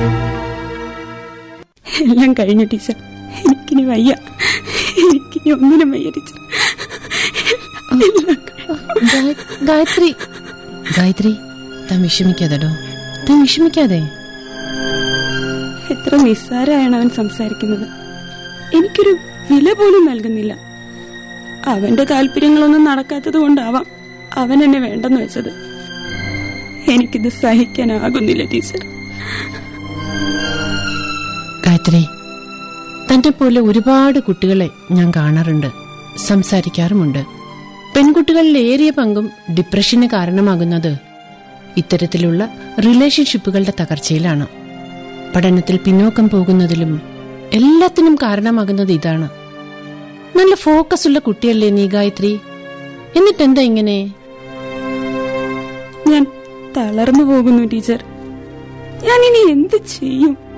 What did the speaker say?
എല്ലാം കഴിഞ്ഞു ടീച്ചർ എനിക്കിനി വയ്യ എനിക്കിനി ഒന്നിനും വയ്യ ടീച്ചർ എല്ലാം കഴിഞ്ഞു. ഗായ- ഗായത്രി ഗായത്രി താൻ വിഷമിക്കാതെടോ താൻ വിഷമിക്കാതെ എത്ര നിസ്സാരമാണ് അവൻ സംസാരിക്കുന്നത് എനിക്കൊരു വില പോലും നൽകുന്നില്ല അവന്റെ താല്പര്യങ്ങളൊന്നും നടക്കാത്തത് കൊണ്ടാവാം അവൻ എന്നെ വേണ്ടെന്ന് വെച്ചത് എനിക്കിത് സഹിക്കാനാകുന്നില്ല ടീച്ചർ ഗായത്രി തന്റെ പോലെ ഒരുപാട് കുട്ടികളെ ഞാൻ കാണാറുണ്ട് സംസാരിക്കാറുമുണ്ട് പെൺകുട്ടികളിൽ ഏറിയ പങ്കും ഡിപ്രഷന് കാരണമാകുന്നത് ഇത്തരത്തിലുള്ള റിലേഷൻഷിപ്പുകളുടെ തകർച്ചയിലാണ് പഠനത്തിൽ പിന്നോക്കം പോകുന്നതിലും എല്ലാത്തിനും കാരണമാകുന്നത് ഇതാണ് നല്ല ഫോക്കസ് ഉള്ള കുട്ടിയല്ലേ നീ ഗായത്രി എന്നിട്ടെന്താ ഇങ്ങനെ ഞാൻ തളർന്നു പോകുന്നു ടീച്ചർ ഞാൻ ഇനി എന്ത് ചെയ്യും